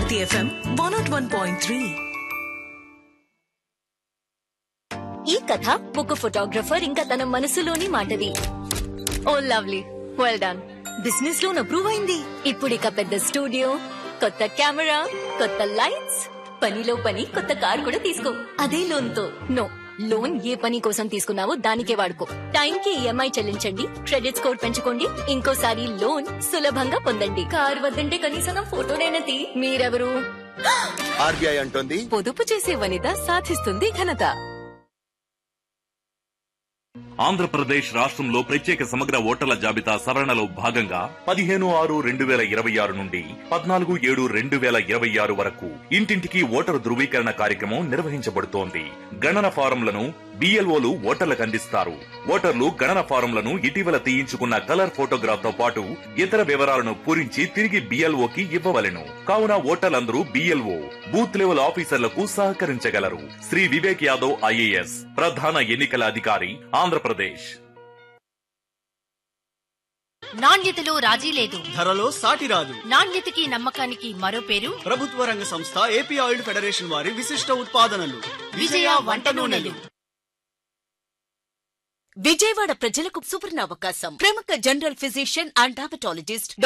Bharati FM one nought one point three ఈ కథ ఒక ఫోటోగ్రఫర్ ఇంకా తన మనసులోని మాటది ఓ lovely well done business loan approve అయింది ఇప్పుడు ఇక పెద్ద స్టూడియో కొత్త కెమెరా కొత్త లైట్స్ పనిలో పని కొత్త కార్ కూడా తీసుకో అదే లోన్ తో నో లోన్ ఏ పని కోసం తీసుకున్నావో దానికే వాడుకో టైం కి ఈఎంఐ చెల్లించండి క్రెడిట్ స్కోర్ పెంచుకోండి ఇంకోసారి లోన్ సులభంగా పొందండి కార్ వద్దంటే కనీసం నా ఫోటోనైనా తీ మీరెవరు ఆర్బీఐ అంటోంది పొదుపు చేసే వనిత సాధిస్తుంది ఘనత ఆంధ్రప్రదేశ్ రాష్ట్రంలో ప్రత్యేక సమగ్ర ఓటర్ల జాబితా సవరణలో భాగంగా పదిహేను ఆరు రెండు వేల ఇరవై ఆరు నుండి పద్నాలుగు ఏడు రెండు వేల ఇరవై ఆరు వరకు ఇంటింటికి ఓటరు ధృవీకరణ కార్యక్రమం నిర్వహించబడుతోంది గణన ఫారంలను బిఎల్ఓలు ఓటర్లకు అందిస్తారు ఓటర్లు గణన ఫారంలను ఇటీవల తీయించుకున్న కలర్ ఫోటోగ్రాఫ్ తో పాటు ఇతర వివరాలను పూరించి తిరిగి బిఎల్ఓకి ఇవ్వవలెను కావున ఓటర్లందరూ బిఎల్ఓ బూత్ లెవెల్ ఆఫీసర్లకు సహకరించగలరు శ్రీ వివేక్ యాదవ్ ఐఏఎస్ ప్రధాన ఎన్నికల అధికారి ఆంధ్రప్రదేశ్ నాణ్యతలో రాజీ లేదు ధరలో సాటి రాదు నాణ్యతకి నమ్మకానికి మరో పేరు ప్రభుత్వ రంగ సంస్థ ఏపీ ఆయిల్ ఫెడరేషన్ వారి విశిష్ట ఉత్పాదనలు విజయ వంట నూనెలు విజయవాడ ప్రజలకు సువర్ణ అవకాశం ప్రముఖ జనరల్ ఫిజిషియన్ అండ్ డయాబెటాలజిస్ట్